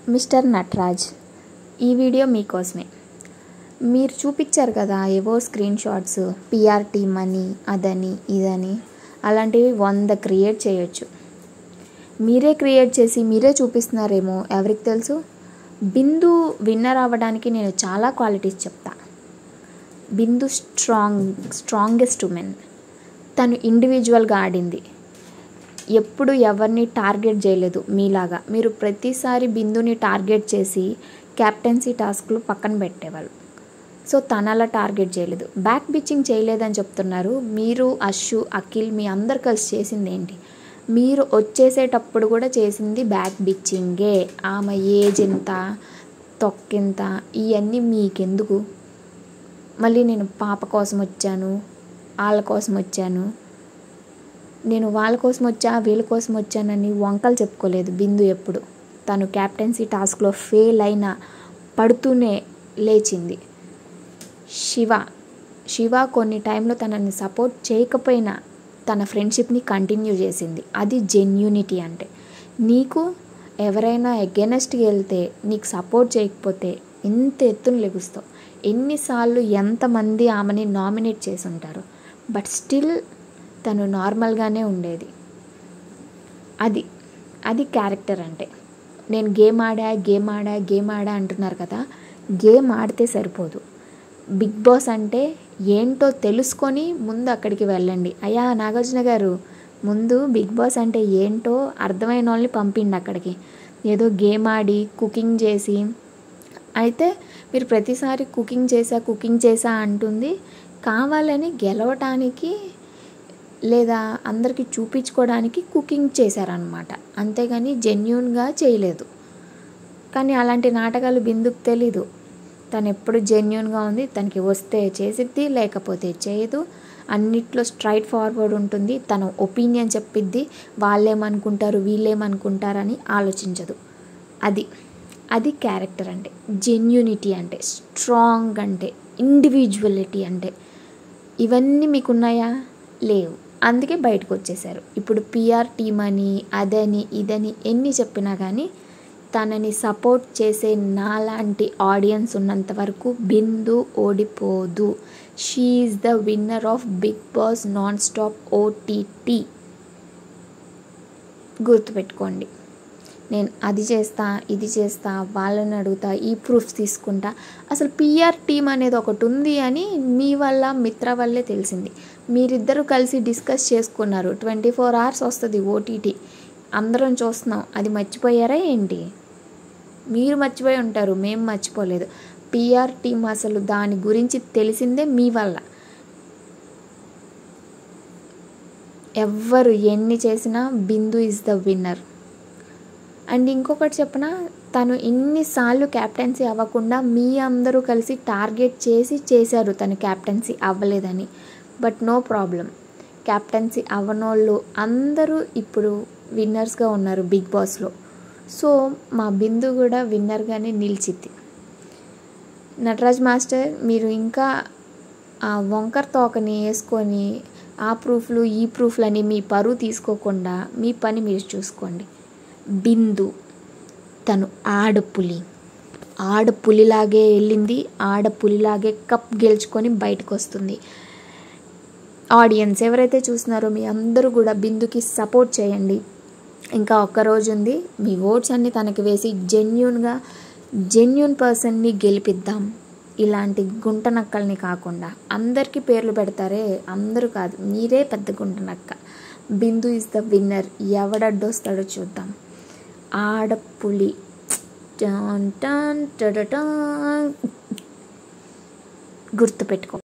mister Nataraj ఈ video మీకోసమే మీరు చూపించారు కదా ఏవో స్క్రీన్ షాట్స్ పిఆర్ టీమ్ అని అదని ఇదని అలాంటివి వంద క్రియేట్ చేయొచ్చు మీరే క్రియేట్ చేసి మీరే చూపిస్తున్నారేమో ఎవరికి తెలుసు బిందు విన్నర్ అవ్వడానికి నేను చాలా క్వాలిటీస్ చెప్తా బిందు స్ట్రాంగ్ స్ట్రాంగెస్ట్ ఉమెన్ తను ఇండివిజువల్గా ఆడింది ఎప్పుడు ఎవరిని టార్గెట్ చేయలేదు మీలాగా మీరు ప్రతిసారి బిందుని టార్గెట్ చేసి క్యాప్టెన్సీ టాస్క్లు పక్కన పెట్టేవాళ్ళు సో తన అలా టార్గెట్ చేయలేదు బ్యాక్ బిచ్చింగ్ చేయలేదని చెప్తున్నారు మీరు అషు అఖిల్ మీ అందరు కలిసి చేసింది ఏంటి మీరు వచ్చేసేటప్పుడు కూడా చేసింది బ్యాక్ బిచ్చింగే ఆమె ఏజ్ ఎంత తొక్కెంత ఇవన్నీ మీకెందుకు మళ్ళీ నేను పాప కోసం వచ్చాను వాళ్ళ కోసం వచ్చాను నేను వాళ్ళ కోసం వచ్చా వీళ్ళ కోసం వచ్చానని వంకలు చెప్పుకోలేదు బిందు ఎప్పుడు తను క్యాప్టెన్సీ టాస్క్లో ఫెయిల్ అయినా పడుతూనే లేచింది శివ శివ కొన్ని టైంలో తనని సపోర్ట్ చేయకపోయినా తన ఫ్రెండ్షిప్ని కంటిన్యూ చేసింది అది జెన్యూనిటీ అంటే నీకు ఎవరైనా ఎగెనెస్ట్కి వెళ్తే నీకు సపోర్ట్ చేయకపోతే ఎంత ఎత్తున లెగుస్తావు ఎన్నిసార్లు ఎంతమంది ఆమెని నామినేట్ చేసి ఉంటారు బట్ స్టిల్ తను నార్మల్గానే ఉండేది అది అది క్యారెక్టర్ అంటే నేను గేమ్ ఆడా గేమ్ ఆడా గేమ్ ఆడా అంటున్నారు కదా గేమ్ ఆడితే సరిపోదు బిగ్ బాస్ అంటే ఏంటో తెలుసుకొని ముందు అక్కడికి వెళ్ళండి అయ్యా నాగార్జున గారు ముందు బిగ్ బాస్ అంటే ఏంటో అర్థమైన వాళ్ళని పంపిండి అక్కడికి ఏదో గేమ్ ఆడి కుకింగ్ చేసి అయితే మీరు ప్రతిసారి కుకింగ్ చేసా కుకింగ్ చేసా అంటుంది కావాలని గెలవటానికి లేదా అందరికీ చూపించుకోవడానికి కుకింగ్ చేశారనమాట అంతేగాని జెన్యున్గా చేయలేదు కానీ అలాంటి నాటకాలు బిందుకు తెలీదు తను ఎప్పుడు జెన్యున్గా ఉంది తనకి వస్తే చేసిద్ది లేకపోతే చేయదు అన్నిట్లో స్ట్రైట్ ఫార్వర్డ్ ఉంటుంది తన ఒపీనియన్ చెప్పిద్ది వాళ్ళేమనుకుంటారు వీళ్ళేమనుకుంటారని ఆలోచించదు అది అది క్యారెక్టర్ అంటే జెన్యూనిటీ అంటే స్ట్రాంగ్ అంటే ఇండివిజువలిటీ అంటే ఇవన్నీ మీకున్నాయా లేవు అందుకే బయటకు వచ్చేసారు ఇప్పుడు పిఆర్ టీమ్ అని అదని ఇదని ఎన్ని చెప్పినా కానీ తనని సపోర్ట్ చేసే నాలాంటి ఆడియన్స్ ఉన్నంత వరకు బిందు ఓడిపోదు she is the winner of Bigg Boss non stop OTT గుర్తుపెట్టుకోండి నేను అది చేస్తా ఇది చేస్తా వాళ్ళని అడుగుతా ఈ ప్రూఫ్స్ తీసుకుంటా అసలు పిఆర్ టీమ్ అనేది ఒకటి ఉంది అని మీ వల్ల మిత్ర వల్లే తెలిసింది మీరిద్దరూ కలిసి డిస్కస్ చేసుకున్నారు ట్వంటీ ఫోర్ అవర్స్ వస్తుంది ఓటీటీ అందరం చూస్తున్నాం అది మర్చిపోయారా ఏంటి మీరు మర్చిపోయి ఉంటారు మేము మర్చిపోలేదు పిఆర్ టీం అసలు దాని గురించి తెలిసిందే మీ వల్ల ఎవ్వరు ఎన్ని చేసినా Bindu is the winner and ఇంకొకటి చెప్పిన తను ఎన్నిసార్లు క్యాప్టెన్సీ అవ్వకుండా మీ అందరూ కలిసి టార్గెట్ చేసి చేశారు తను క్యాప్టెన్సీ అవ్వలేదని బట్ నో ప్రాబ్లం క్యాప్టెన్సీ అవ్వనోళ్ళు అందరూ ఇప్పుడు విన్నర్స్గా ఉన్నారు బిగ్ బాస్లో సో మా బిందు కూడా విన్నర్గానే నిలిచిద్ది నటరాజ్ మాస్టర్ మీరు ఇంకా ఆ వంకర తోకని వేసుకొని ఆ ప్రూఫ్లు ఈ ప్రూఫ్లని మీ పరువు తీసుకోకుండా మీ పని మీరు చూసుకోండి బిందు తను ఆడపులి ఆడపులిలాగే వెళ్ళింది ఆడపులిలాగే కప్ గెలుచుకొని బయటకు వస్తుంది ఆడియన్స్ ఎవరైతే చూస్తున్నారో మీ అందరూ కూడా బిందుకి సపోర్ట్ చేయండి ఇంకా ఒక్కరోజు ఉంది మీ ఓట్స్ అన్ని తనకి వేసి జెన్యున్గా జెన్యున్ పర్సన్ని గెలిపిద్దాం ఇలాంటి గుంట నక్కల్ని కాకుండా అందరికీ పేర్లు పెడతారే అందరూ కాదు మీరే పెద్ద గుంట నక్క బిందు ఇస్ ద విన్నర్ ఎవడడ్డొస్తాడో చూద్దాం ఆడపులి గుర్తుపెట్టుకో